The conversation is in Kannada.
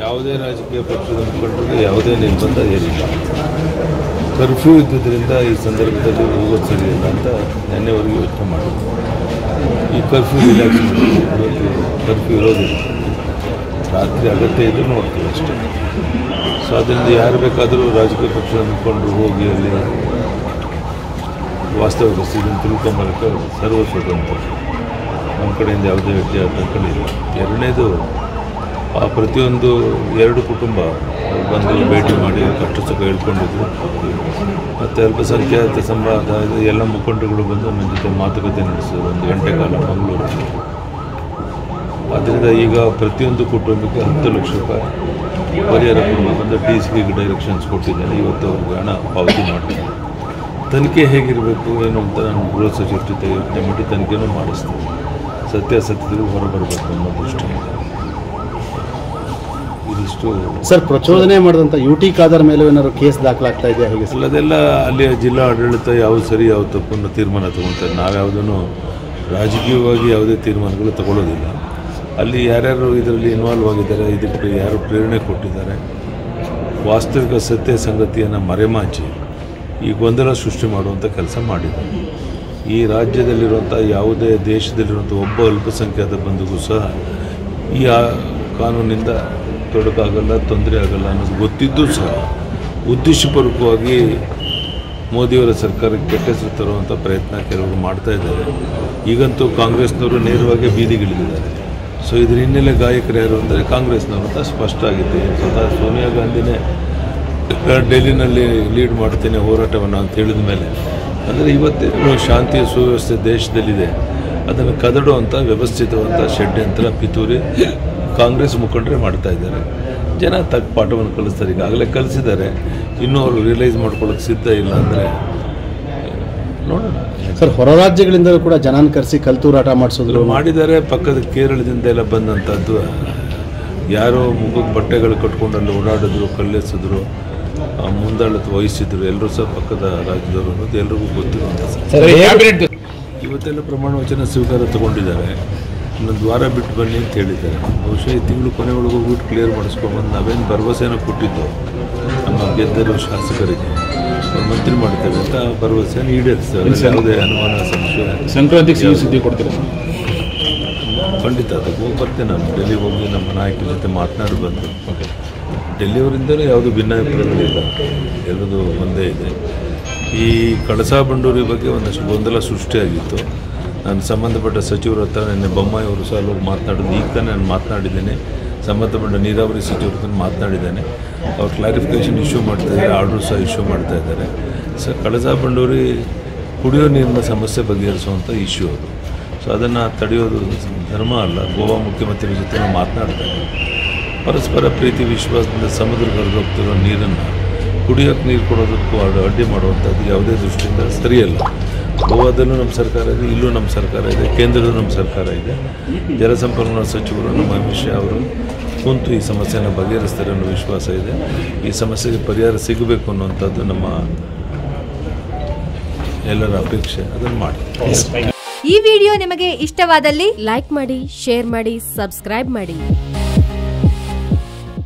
ಯಾವುದೇ ರಾಜಕೀಯ ಪಕ್ಷದ ಮುಖಂಡರಿಗೆ ಯಾವುದೇ ನಿರ್ಬಂಧ ಏನಿಲ್ಲ ಕರ್ಫ್ಯೂ ಇದ್ದುದರಿಂದ ಈ ಸಂದರ್ಭದಲ್ಲಿ ಹೋಗೋದು ಸರಿಯಿಲ್ಲ ಅಂತ ನಿನ್ನೆವರೆಗೂ ಯೋಚನೆ ಮಾಡಿದ್ರು ಈ ಕರ್ಫ್ಯೂ ರಿಲ್ಯಾಕ್ಸ್ ಮಾಡಿದ್ರು ಕರ್ಫ್ಯೂ ಇರೋದಿಲ್ಲ ರಾತ್ರಿ ಅಗತ್ಯ ಇದ್ರೂ ನೋಡ್ತೀವಿ ಅಷ್ಟೇ ಸೊ ಅದರಿಂದ ಯಾರು ಬೇಕಾದರೂ ರಾಜಕೀಯ ಪಕ್ಷದ ಮುಖಂಡರು ಹೋಗಿ ಅಲ್ಲಿ ವಾಸ್ತವ ಇದನ್ನು ತಿಳ್ಕೊಂಬರಕ್ಕೆ ಸರ್ವ ಸ್ವತಂತ್ರ ನಮ್ಮ ಕಡೆಯಿಂದ ಯಾವುದೇ ವ್ಯಕ್ತಿ ಆತಂಕಗಳಿಲ್ಲ ಎರಡನೇದು ಆ ಪ್ರತಿಯೊಂದು ಎರಡು ಕುಟುಂಬ ಬಂದು ಭೇಟಿ ಮಾಡಿ ಕಷ್ಟ ಸುಖ ಹೇಳ್ಕೊಂಡಿದ್ರು ಮತ್ತು ಅಲ್ಪಸಂಖ್ಯಾತ ಸಂವಾದ ಇದು ಎಲ್ಲ ಮುಖಂಡರುಗಳು ಬಂದು ನನ್ನ ಜೊತೆ ಮಾತುಕತೆ ನಡೆಸಿದ್ರು ಒಂದು ಗಂಟೆ ಕಾಲ ಮಂಗಳೂರಲ್ಲಿ ಆದ್ದರಿಂದ ಈಗ ಪ್ರತಿಯೊಂದು ಕುಟುಂಬಕ್ಕೆ ಹತ್ತು ಲಕ್ಷ ರೂಪಾಯಿ ಪರಿಹಾರ ಕೊಡಬೇಕಂತ ಡಿ ಸಿಗೆ ಡೈರೆಕ್ಷನ್ಸ್ ಕೊಟ್ಟಿದ್ದೇನೆ ಇವತ್ತು ಅವ್ರಿಗೆ ಹಣ ಪಾವತಿ ಮಾಡ್ತೀನಿ ತನಿಖೆ ಹೇಗಿರಬೇಕು ಏನು ಅಂತ ನಾನು ಗೃಹ ಸಚಿವರ ಜೊತೆ ಯೋಚನೆ ಮಾಡಿ ತನಿಖೆನೂ ಮಾಡಿಸ್ತೀನಿ ಸತ್ಯಾಸತ್ಯಗಳು ಹೊರಬರಬೇಕು ಅನ್ನೋ ದೃಷ್ಟಿಯಿಂದ ಇದಿಷ್ಟು ಸರ್ ಪ್ರಚೋದನೆ ಮಾಡಿದಂಥ ಯು ಟಿ ಖಾದರ್ ಮೇಲೆ ಏನಾದ್ರು ಕೇಸ್ ದಾಖಲಾಗ್ತಾ ಇದೆಯಾ ಹೇಗೆ ಸರ್ ಅಲ್ಲದೆಲ್ಲ ಅಲ್ಲಿಯ ಜಿಲ್ಲಾ ಆಡಳಿತ ಯಾವುದು ಸರಿ ಯಾವುದು ತಪ್ಪು ಅನ್ನೋ ತೀರ್ಮಾನ ತಗೊಳ್ತಾರೆ ನಾವ್ಯಾವುದನ್ನು ರಾಜಕೀಯವಾಗಿ ಯಾವುದೇ ತೀರ್ಮಾನಗಳು ತಗೊಳ್ಳೋದಿಲ್ಲ ಅಲ್ಲಿ ಯಾರ್ಯಾರು ಇದರಲ್ಲಿ ಇನ್ವಾಲ್ವ್ ಆಗಿದ್ದಾರೆ ಇದಕ್ಕೆ ಯಾರು ಪ್ರೇರಣೆ ಕೊಟ್ಟಿದ್ದಾರೆ ವಾಸ್ತವಿಕ ಸತ್ಯ ಸಂಗತಿಯನ್ನು ಮರೆಮಾಚಿ ಈ ಗೊಂದಲ ಸೃಷ್ಟಿ ಮಾಡುವಂಥ ಕೆಲಸ ಮಾಡಿದ್ದಾರೆ ಈ ರಾಜ್ಯದಲ್ಲಿರುವಂಥ ಯಾವುದೇ ದೇಶದಲ್ಲಿರುವಂಥ ಒಬ್ಬ ಅಲ್ಪಸಂಖ್ಯಾತ ಬಂಧುಗೂ ಸಹ ಈ ಆ ಕಾನೂನಿಂದ ತೊಡಕಾಗಲ್ಲ ತೊಂದರೆ ಆಗಲ್ಲ ಅನ್ನೋದು ಗೊತ್ತಿದ್ದೂ ಸಹ ಉದ್ದೇಶಪೂರ್ವಕವಾಗಿ ಮೋದಿಯವರ ಸರ್ಕಾರಕ್ಕೆ ಕೆಟ್ಟ ಹೆಸರು ತರುವಂಥ ಪ್ರಯತ್ನ ಕೆಲವರು ಮಾಡ್ತಾ ಇದ್ದಾರೆ ಈಗಂತೂ ಕಾಂಗ್ರೆಸ್ನವರು ನೇರವಾಗಿ ಬೀದಿಗಿಳಿದಿದ್ದಾರೆ ಸೊ ಇದ್ರ ಹಿನ್ನೆಲೆ ಗಾಯಕರು ಯಾರು ಅಂದರೆ ಕಾಂಗ್ರೆಸ್ನವರು ಅಂತ ಸ್ಪಷ್ಟ ಆಗಿದೆ ಸ್ವತಃ ಸೋನಿಯಾ ಗಾಂಧಿನೇ ಡೆಲ್ಲಿನಲ್ಲಿ ಲೀಡ್ ಮಾಡ್ತೇನೆ ಹೋರಾಟವನ್ನು ಅಂತ ಹೇಳಿದ ಮೇಲೆ ಅಂದರೆ ಇವತ್ತೇನು ಶಾಂತಿಯ ಸುವ್ಯವಸ್ಥೆ ದೇಶದಲ್ಲಿದೆ ಅದನ್ನು ಕದಡುವಂಥ ವ್ಯವಸ್ಥಿತವಂಥ ಷಡ್ಯಂತ್ರ ಪಿತೂರಿ ಕಾಂಗ್ರೆಸ್ ಮುಖಂಡರೇ ಮಾಡ್ತಾ ಇದ್ದಾರೆ ಜನ ತಕ್ಕ ಪಾಠವನ್ನು ಕಲಿಸ್ತಾರೆ ಈಗಾಗಲೇ ಕಲಿಸಿದ್ದಾರೆ ಇನ್ನೂ ಅವರು ರಿಯಲೈಸ್ ಮಾಡ್ಕೊಳ್ಳೋಕೆ ಸಿದ್ಧ ಇಲ್ಲ ಅಂದರೆ ನೋಡೋಣ ಸರ್ ಹೊರ ರಾಜ್ಯಗಳಿಂದಲೂ ಕೂಡ ಜನನ ಕರೆಸಿ ಕಲ್ತೂರಾಟ ಮಾಡಿಸೋದ್ರು ಮಾಡಿದ್ದಾರೆ ಪಕ್ಕದ ಕೇರಳದಿಂದ ಎಲ್ಲ ಬಂದಂಥದ್ದು ಯಾರೋ ಮುಖಕ್ಕೆ ಬಟ್ಟೆಗಳು ಕಟ್ಕೊಂಡು ಅಲ್ಲಿ ಓಡಾಡಿದ್ರು ಕಲ್ಲೆಸಿದ್ರು ಆ, ಮುಂದಾಳತ್ವ ವಹಿಸಿದ್ರು ಎಲ್ಲರೂ ಸಹ ಪಕ್ಕದ ರಾಜ್ಯದವರು ಅನ್ನೋದು ಎಲ್ರಿಗೂ ಗೊತ್ತಿರುವಂಥ ಸಂಗತಿ. ಇವತ್ತೆಲ್ಲ ಪ್ರಮಾಣ ವಚನ ಸ್ವೀಕಾರ ತಗೊಂಡಿದ್ದಾರೆ ಇನ್ನೊಂದು ವಾರ ಬಿಟ್ಟು ಬನ್ನಿ ಅಂತ ಹೇಳಿದ್ದಾರೆ ಬಹುಶಃ ಈ ತಿಂಗಳು ಕೊನೆ ಒಳಗೆ ಹೋಗ್ಬಿಟ್ಟು ಕ್ಲಿಯರ್ ಮಾಡಿಸ್ಕೊಂಬಂದು ನಾವೇನು ಭರವಸೆನ ಕೊಟ್ಟಿದ್ದು ನಮ್ಮ ಗೆದ್ದರು ಶಾಸಕರಿಗೆ ಅವ್ರು ಮಂತ್ರಿ ಮಾಡ್ತೇವೆ ಅಂತ ಭರವಸೆನ ಈಡೇರಿಸ್ತಾರೆ ಅದ್ರಲ್ಲಿ ಯಾವುದೇ ಅನುಮಾನ ಸಂಶಯ ಸಂಕ್ರಾಂತಿಗೆ ಸಿಹಿ ಸುದ್ದಿ ಕೊಡ್ತೀರಾ ಖಂಡಿತ ಅದಕ್ಕೆ ಹೋಗಿ ಬರ್ತೇನೆ ನಾನು ಡೆಲ್ಲಿಗೆ ಹೋಗಿ ನಮ್ಮ ನಾಯಕರ ಜೊತೆ ಮಾತನಾಡಿ ಬಂದು ಡೆಲ್ಲಿಯವರಿಂದಲೂ ಯಾವುದು ಭಿನ್ನಾಭಿಪ್ರಾಯಗಳಿಲ್ಲ ಎಲ್ಲದು ಒಂದೇ ಇದೆ ಈ ಕಳಸಾ ಬಂಡೂರಿ ಬಗ್ಗೆ ಒಂದಷ್ಟು ಗೊಂದಲ ಸೃಷ್ಟಿಯಾಗಿತ್ತು ನಾನು ಸಂಬಂಧಪಟ್ಟ ಸಚಿವರ ಹತ್ರ ನಿನ್ನೆ ಬೊಮ್ಮಾಯಿ ಅವರು ಸಹ ಹೋಗಿ ಮಾತನಾಡೋದು ಈಗ ತಾನೇ ನಾನು ಮಾತನಾಡಿದ್ದೇನೆ ಸಂಬಂಧಪಟ್ಟ ನೀರಾವರಿ ಸಚಿವರ ಹತ್ರ ಮಾತನಾಡಿದ್ದೇನೆ ಅವ್ರು ಕ್ಲಾರಿಫಿಕೇಷನ್ ಇಶ್ಯೂ ಮಾಡ್ತಾ ಇದ್ದಾರೆ ಆರ್ಡ್ರು ಸಹ ಇಶ್ಯೂ ಮಾಡ್ತಾ ಇದ್ದಾರೆ ಸೊ ಕಳಸಾ ಬಂಡೂರಿ ಕುಡಿಯೋ ನೀರಿನ ಸಮಸ್ಯೆ ಬಗೆಹರಿಸುವಂಥ ಇಶ್ಯೂ ಅದು ಸೊ ಅದನ್ನು ತಡೆಯೋದು ಧರ್ಮ ಅಲ್ಲ ಗೋವಾ ಮುಖ್ಯಮಂತ್ರಿ ಜೊತೆ ನಾವು ಮಾತನಾಡ್ತಾ ಇದ್ದೀವಿ ಪರಸ್ಪರ ಪ್ರೀತಿ ವಿಶ್ವಾಸದಿಂದ ಸಮುದ್ರಕ್ಕೆ ಹರಿದೋಗ್ತಿರೋ ನೀರನ್ನು ಕುಡಿಯೋಕ್ಕೆ ನೀರು ಕೊಡೋದಕ್ಕೂ ಅಡ್- ಅಡ್ಡಿ ಮಾಡುವಂಥದ್ದು ಯಾವುದೇ ದೃಷ್ಟಿಯಿಂದ ಸರಿಯಲ್ಲ ಗೋವಾದಲ್ಲೂ ನಮ್ಮ ಸರ್ಕಾರ ಇದೆ ಇಲ್ಲೂ ನಮ್ಮ ಸರ್ಕಾರ ಇದೆ ಕೇಂದ್ರದಲ್ಲೂ ನಮ್ಮ ಸರ್ಕಾರ ಇದೆ ಜಲಸಂಪನ್ಮೂಲ ಸಚಿವರು ನಮ್ಮ ಅಮಿತ್ ಶಾ ಅವರು ಕುಂತು ಈ ಸಮಸ್ಯೆನ ಬಗೆಹರಿಸ್ತಾರೆ ಅನ್ನೋ ವಿಶ್ವಾಸ ಇದೆ ಈ ಸಮಸ್ಯೆಗೆ ಪರಿಹಾರ ಸಿಗಬೇಕು ಅನ್ನುವಂಥದ್ದು ನಮ್ಮ ಎಲ್ಲರ ಅಪೇಕ್ಷೆ ಅದನ್ನು ಮಾಡಿ ಈ ವಿಡಿಯೋ ನಿಮಗೆ ಇಷ್ಟವಾದಲ್ಲಿ ಲೈಕ್ ಮಾಡಿ ಶೇರ್ ಮಾಡಿ ಸಬ್ಸ್ಕ್ರೈಬ್ ಮಾಡಿ